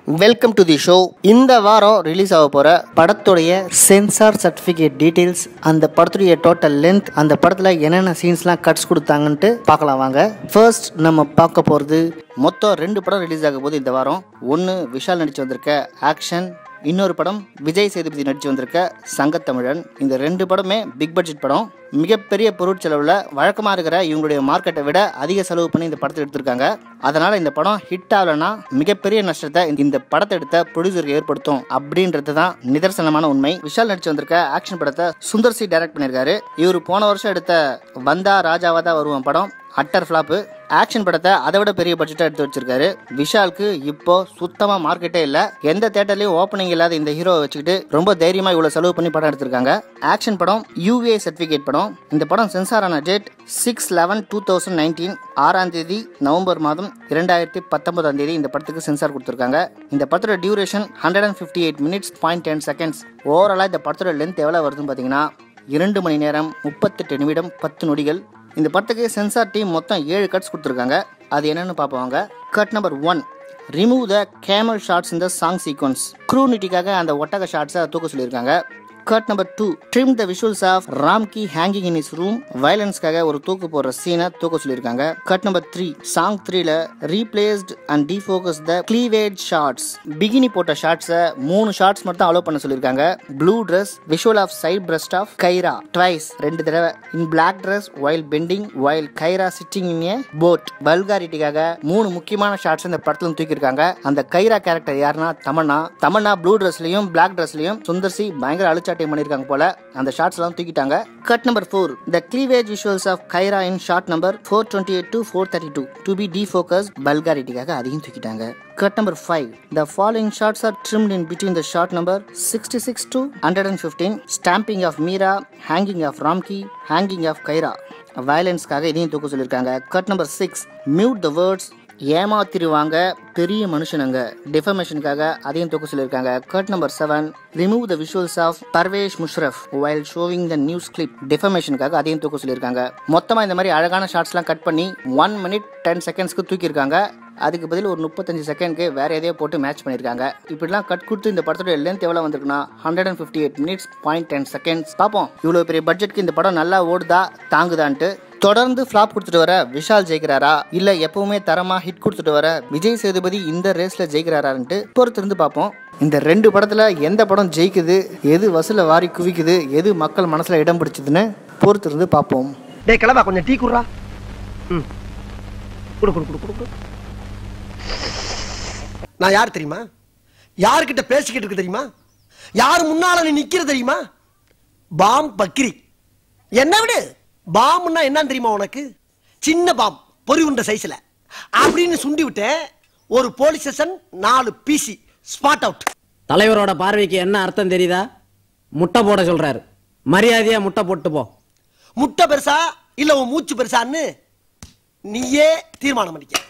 welcome to the show இந்த வாரம் release ஆக போகிற படத்துடைய சென்சார் சர்டிஃபிகேட் டீட்டெயில்ஸ் அந்த படத்துடைய டோட்டல் லென்த் அந்த படத்தில் என்னென்ன சீன்ஸ்லாம் கட்ஸ் கொடுத்தாங்கன்ட்டு பார்க்கலாம் வாங்க ஃபர்ஸ்ட் நம்ம பார்க்க போகிறது மொத்தம் ரெண்டு படம் ரிலீஸ் ஆக போகுது இந்த வாரம் ஒன்று விஷால் நடிச்சு வந்திருக்க ஆக்ஷன் இன்னொரு படம் விஜய் சேதுபதி நடிச்சு வந்திருக்க சங்கத்தமிழன் இந்த ரெண்டு படமே பிக் பட்ஜெட் படம் மிகப்பெரிய பொருட்செலவில் வழக்கமாக இருக்கிற இவங்களுடைய மார்க்கெட்டை விட அதிக செலவு பண்ணி இந்த படத்தை எடுத்திருக்காங்க அதனால் இந்த படம் ஹிட் ஆகலைன்னா மிகப்பெரிய நஷ்டத்தை இந்த படத்தை எடுத்த ப்ரொடியூசருக்கு ஏற்படுத்தும் அப்படின்றது தான் நிதர்சனமான உண்மை விஷால் நடிச்சு வந்திருக்க ஆக்ஷன் படத்தை சுந்தர் சி டைரக்ட் பண்ணியிருக்காரு இவர் போன வருஷம் எடுத்த வந்தா ராஜாவா தான் வருவான் படம் அட்டர் ஃப்ளாப்பு ஆக்ஷன் படத்தை அதை விட பெரிய பட்ஜெட்டாக எடுத்து வச்சிருக்காரு விஷாலுக்கு இப்போ சுத்தமாக மார்க்கெட்டே இல்லை எந்த தேட்டர்லையும் ஓப்பனிங் இல்லாத இந்த ஹீரோவை வச்சுக்கிட்டு ரொம்ப தைரியமாக இவ்வளோ செலவு பண்ணி படம் எடுத்திருக்காங்க ஆக்ஷன் படம் யூஏ சர்டிஃபிகேட் படம் இந்த படம் சென்சார் ஆன date six eleven two thousand nineteen ஆறாம் தேதி நவம்பர் மாதம் இரண்டாயிரத்தி பத்தொன்பதாம் தேதி இந்த படத்துக்கு சென்சார் கொடுத்துருக்காங்க இந்த படத்தோட duration hundred and fifty eight minutes point ten seconds ஓவராலாக இந்த படத்தோட லென்த் எவ்வளோ வருதுன்னு பார்த்தீங்கன்னா இரண்டு மணி நேரம் முப்பத்தெட்டு நிமிடம் பத்து நொடிகள் இந்த படத்துக்கு சென்சார் டீம் மொத்தம் ஏழு கட்ஸ் கொடுத்துருக்காங்க அது என்னன்னு பார்ப்போங்க cut number one remove the camel shots இந்த சாங் சீக்வன்ஸ் க்ரூனிட்டிக்காக அந்த ஒட்டக ஷார்ட்ஸை தூக்க சொல்லியிருக்காங்க cut number two trim the visuals of Ramki hanging in his room வயலன்ஸ்க்காக ஒரு தூக்கு போடுற சீனை தூக்க சொல்லியிருக்காங்க கட் நம்பர் த்ரீ சாங் த்ரீல replaced and defocus the cleavage shots bikini போட்ட ஷார்ட்ஸை மூணு ஷார்ட்ஸ் மட்டும் அலோவ் பண்ண சொல்லியிருக்காங்க blue dress visual of side breast of Kaira twice ரெண்டு தடவை in black dress while bending while Kaira sitting in a boat பல்காரிட்டிக்காக மூணு முக்கியமான ஷார்ட்ஸ் இந்த படத்துல தூக்கியிருக்காங்க அந்த கைரா கேரக்டர் யாருன்னா தமன்னா தமன்னா ப்ளூ ட்ரெஸ்லயும் பிளாக் ட்ரெஸ்லயும் சுந்தர்சி பயங்கர அழிச்சாட்டியம் பண்ணியிருக்காங்க போல அந்த ஷார்ட்ஸ் எல்லாம் தூக்கிட்டாங்க cut number four the cleavage visuals of Kaira in shot number four twenty eight to four thirty two to be defocus பல்காரிட்டிக்காக அதையும் தூக்கிட்டாங்க cut number five the following shots are trimmed in between the shot number sixty six to hundred and fifteen stamping of Meera hanging of Ramki hanging of கைரா வயலன்ஸ்க்காக இதையும் தூக்க சொல்லியிருக்காங்க cut number six mute the words ஏமாத்திருவாங்க பெரிய மனுஷனுங்க டிஃபர்மேஷனுக்காக அதையும் தூக்க சொல்லியிருக்காங்க cut number seven remove the visuals of Parvez Musharraf while showing the news clip டிஃபர்மேஷனுக்காக அதையும் தூக்க சொல்லியிருக்காங்க மொத்தமாக இந்த மாதிரி அழகான ஷார்ட்ஸ்லாம் கட் பண்ணி ஒன் மினிட் டென் செகண்ட்ஸ்க்கு தூக்கியிருக்காங்க அதுக்கு பதில் ஒரு முப்பத்தஞ்சு செகண்ட்க்கு வேற எதையோ போட்டு மேட்ச் பண்ணியிருக்காங்க இப்படிலாம் கட் கொடுத்து இந்த படத்தோட லென்த் எவ்வளோ வந்திருக்குன்னா hundred and fifty eight minutes point ten seconds பார்ப்போம் இவ்வளோ பெரிய பட்ஜெட்க்கு இந்த படம் நல்லா ஓடுதா தாங்குதான்ட்டு தொடர்ந்து ஃப்ளாப் கொடுத்துட்டு வர விஷால் ஜெயிக்கிறாரா இல்ல எப்பவுமே தரமா ஹிட் கொடுத்துட்டு வர விஜய் சேதுபதி இந்த ரேஸ்ல ஜெயிக்கிறாரான்ட்டு பொறுத்து இருந்து பார்ப்போம் இந்த ரெண்டு படத்துல எந்த படம் ஜெயிக்குது எது வசூல வாரி குவிக்குது எது மக்கள் மனசுல இடம் பிடிச்சதுன்னு பொறுத்து இருந்து பார்ப்போம் டேய் கிளம்பா கொஞ்சம் டீ குடுறா ம் குடு குடு குடு குடு குடு நான் யார் தெரியுமா யார்கிட்ட பேசிக்கிட்டு இருக்கு தெரியுமா யார் முன்னால நீ நிக்கிற தெரியுமா பாம் பக்கிரி என்ன விடு பாம்னா என்னன்னு தெரியுமா உனக்கு சின்ன பாம் பொறி உண்ட சைஸ்ல அப்படின்னு சுண்டி விட்டேன் ஒரு போலீஸ் ஸ்டேஷன் நாலு பிசி ஸ்பாட் அவுட் தலைவரோட பார்வைக்கு என்ன அர்த்தம் தெரியுதா முட்டை போட சொல்றாரு மரியாதையா முட்டை போட்டு போ முட்டை பெருசா இல்ல உன் மூச்சு பெருசான்னு நீயே தீர்மானம் பண்ணிக்க